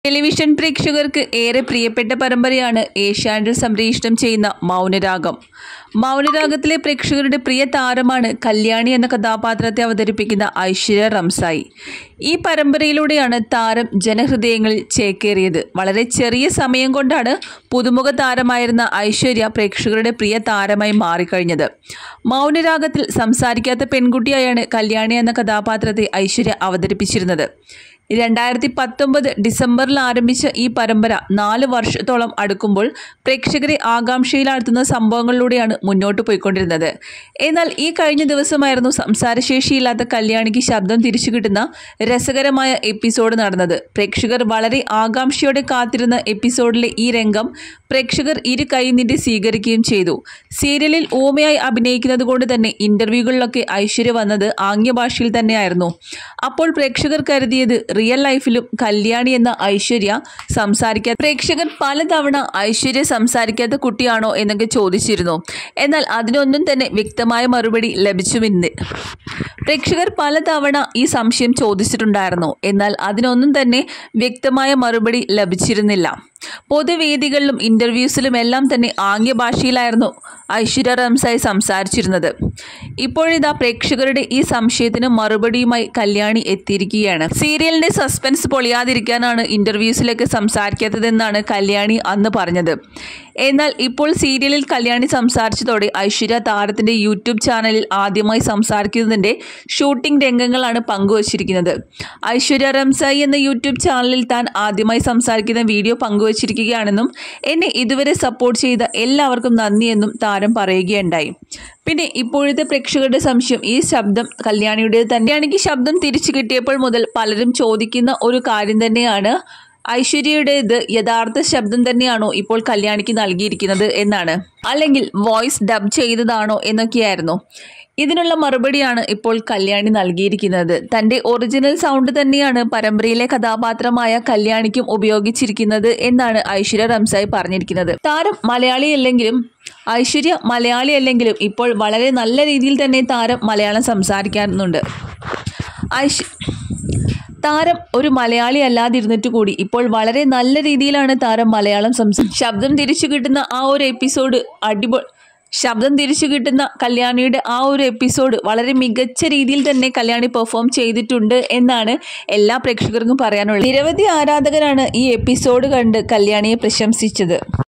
television പ്രേക്ഷകർക്ക് ഏറെ പ്രിയപ്പെട്ട പരമ്പരയാണ് ഏഷ്യാനെറ്റ് സംപ്രേഷണം ചെയ്യുന്ന മൗനരാഗം മൗനരാഗത്തിലെ പ്രേക്ഷകരുടെ പ്രിയ താരമാണ് കല്യാണി എന്ന കഥാപാത്രത്തെ അവതരിപ്പിക്കുന്ന ഐശ്വര്യ റംസായി ഈ പരമ്പരയിലൂടെയാണ് താരം ജനഹൃദയങ്ങളിൽ ചേക്കേറിയത് വളരെ ചെറിയ സമയം കൊണ്ടാണ് പുതുമുഖ താരമായിരുന്ന ഐശ്വര്യ പ്രേക്ഷകരുടെ പ്രിയ താരമായി മാറിക്കഴിഞ്ഞത് മൗനരാഗത്തിൽ സംസാരിക്കാത്ത പെൺകുട്ടിയായാണ് കല്യാണി എന്ന കഥാപാത്രത്തെ ഐശ്വര്യ അവതരിപ്പിച്ചിരുന്നത് രണ്ടായിരത്തി പത്തൊമ്പത് ഡിസംബറിൽ ആരംഭിച്ച ഈ പരമ്പര നാല് വർഷത്തോളം അടുക്കുമ്പോൾ പ്രേക്ഷകരെ ആകാംക്ഷയിലാഴ്ത്തുന്ന സംഭവങ്ങളിലൂടെയാണ് മുന്നോട്ട് പോയിക്കൊണ്ടിരുന്നത് എന്നാൽ ഈ കഴിഞ്ഞ ദിവസമായിരുന്നു സംസാരശേഷിയില്ലാത്ത കല്യാണിക്ക് ശബ്ദം തിരിച്ചു കിട്ടുന്ന രസകരമായ എപ്പിസോഡ് നടന്നത് പ്രേക്ഷകർ വളരെ ആകാംക്ഷയോടെ കാത്തിരുന്ന എപ്പിസോഡിലെ ഈ രംഗം പ്രേക്ഷകർ ഇരു കൈ നീട്ടി സ്വീകരിക്കുകയും ചെയ്തു സീരിയലിൽ ഊമയായി അഭിനയിക്കുന്നത് കൊണ്ട് തന്നെ ഇന്റർവ്യൂകളിലൊക്കെ ഐശ്വര്യ വന്നത് ആംഗ്യഭാഷയിൽ തന്നെയായിരുന്നു അപ്പോൾ പ്രേക്ഷകർ കരുതിയത് റിയൽ ലൈഫിലും കല്യാണി എന്ന ഐശ്വര്യ സംസാരിക്കാത്ത പ്രേക്ഷകർ പലതവണ ഐശ്വര്യ സംസാരിക്കാത്ത കുട്ടിയാണോ എന്നൊക്കെ ചോദിച്ചിരുന്നു എന്നാൽ അതിനൊന്നും തന്നെ വ്യക്തമായ മറുപടി ലഭിച്ചുമിന്ന് പ്രേക്ഷകർ പലതവണ ഈ സംശയം ചോദിച്ചിട്ടുണ്ടായിരുന്നു എന്നാൽ അതിനൊന്നും തന്നെ വ്യക്തമായ മറുപടി ലഭിച്ചിരുന്നില്ല പൊതുവേദികളിലും ഇന്റർവ്യൂസിലും എല്ലാം തന്നെ ആംഗ്യഭാഷയിലായിരുന്നു ഐശ്വര്യ റംസായി സംസാരിച്ചിരുന്നത് ഇപ്പോഴിതാ പ്രേക്ഷകരുടെ ഈ സംശയത്തിന് മറുപടിയുമായി കല്യാണി എത്തിയിരിക്കുകയാണ് സീരിയലിന്റെ സസ്പെൻസ് പൊളിയാതിരിക്കാനാണ് ഇന്റർവ്യൂസിലൊക്കെ സംസാരിക്കാത്തതെന്നാണ് കല്യാണി അന്ന് പറഞ്ഞത് എന്നാൽ ഇപ്പോൾ സീരിയലിൽ കല്യാണി സംസാരിച്ചതോടെ ഐശ്വര്യ താരത്തിന്റെ യൂട്യൂബ് ചാനലിൽ ആദ്യമായി സംസാരിക്കുന്നതിന്റെ ഷൂട്ടിംഗ് രംഗങ്ങളാണ് പങ്കുവച്ചിരിക്കുന്നത് ഐശ്വര്യ റംസായി എന്ന യൂട്യൂബ് ചാനലിൽ താൻ ആദ്യമായി സംസാരിക്കുന്ന വീഡിയോ പങ്കുവച്ചിരിക്കുകയാണെന്നും എന്നെ ഇതുവരെ സപ്പോർട്ട് ചെയ്ത എല്ലാവർക്കും നന്ദിയെന്നും താരം പറയുകയുണ്ടായി പിന്നെ ഇപ്പോഴത്തെ പ്രേക്ഷകരുടെ സംശയം ഈ ശബ്ദം കല്യാണിയുടെ തന്നെയാണെങ്കിൽ ശബ്ദം തിരിച്ചു കിട്ടിയപ്പോൾ മുതൽ പലരും ചോദിക്കുന്ന ഒരു കാര്യം തന്നെയാണ് ഐശ്വര്യയുടേത് യഥാർത്ഥ ശബ്ദം തന്നെയാണോ ഇപ്പോൾ കല്യാണിക്ക് നൽകിയിരിക്കുന്നത് എന്നാണ് അല്ലെങ്കിൽ വോയിസ് ഡബ് ചെയ്തതാണോ എന്നൊക്കെയായിരുന്നു ഇതിനുള്ള മറുപടിയാണ് ഇപ്പോൾ കല്യാണി നൽകിയിരിക്കുന്നത് തന്റെ ഒറിജിനൽ സൗണ്ട് തന്നെയാണ് പരമ്പരയിലെ കഥാപാത്രമായ കല്യാണിക്കും ഉപയോഗിച്ചിരിക്കുന്നത് എന്നാണ് ഐശ്വര്യ റംസായി പറഞ്ഞിരിക്കുന്നത് താരം മലയാളിയല്ലെങ്കിലും ഐശ്വര്യ മലയാളി അല്ലെങ്കിലും ഇപ്പോൾ വളരെ നല്ല രീതിയിൽ തന്നെ താരം മലയാളം സംസാരിക്കാറുണ്ട് ഐശ്വ താരം ഒരു മലയാളി അല്ലാതിരുന്നിട്ട് കൂടി ഇപ്പോൾ വളരെ നല്ല രീതിയിലാണ് താരം മലയാളം സംസാ ശബ്ദം തിരിച്ചു കിട്ടുന്ന ആ ഒരു എപ്പിസോഡ് അടിപൊളി ശബ്ദം തിരിച്ചു കിട്ടുന്ന കല്യാണിയുടെ ആ ഒരു എപ്പിസോഡ് വളരെ മികച്ച രീതിയിൽ തന്നെ കല്യാണി പെർഫോം ചെയ്തിട്ടുണ്ട് എന്നാണ് എല്ലാ പ്രേക്ഷകർക്കും പറയാനുള്ളത് നിരവധി ആരാധകരാണ് ഈ എപ്പിസോഡ് കണ്ട് കല്യാണിയെ പ്രശംസിച്ചത്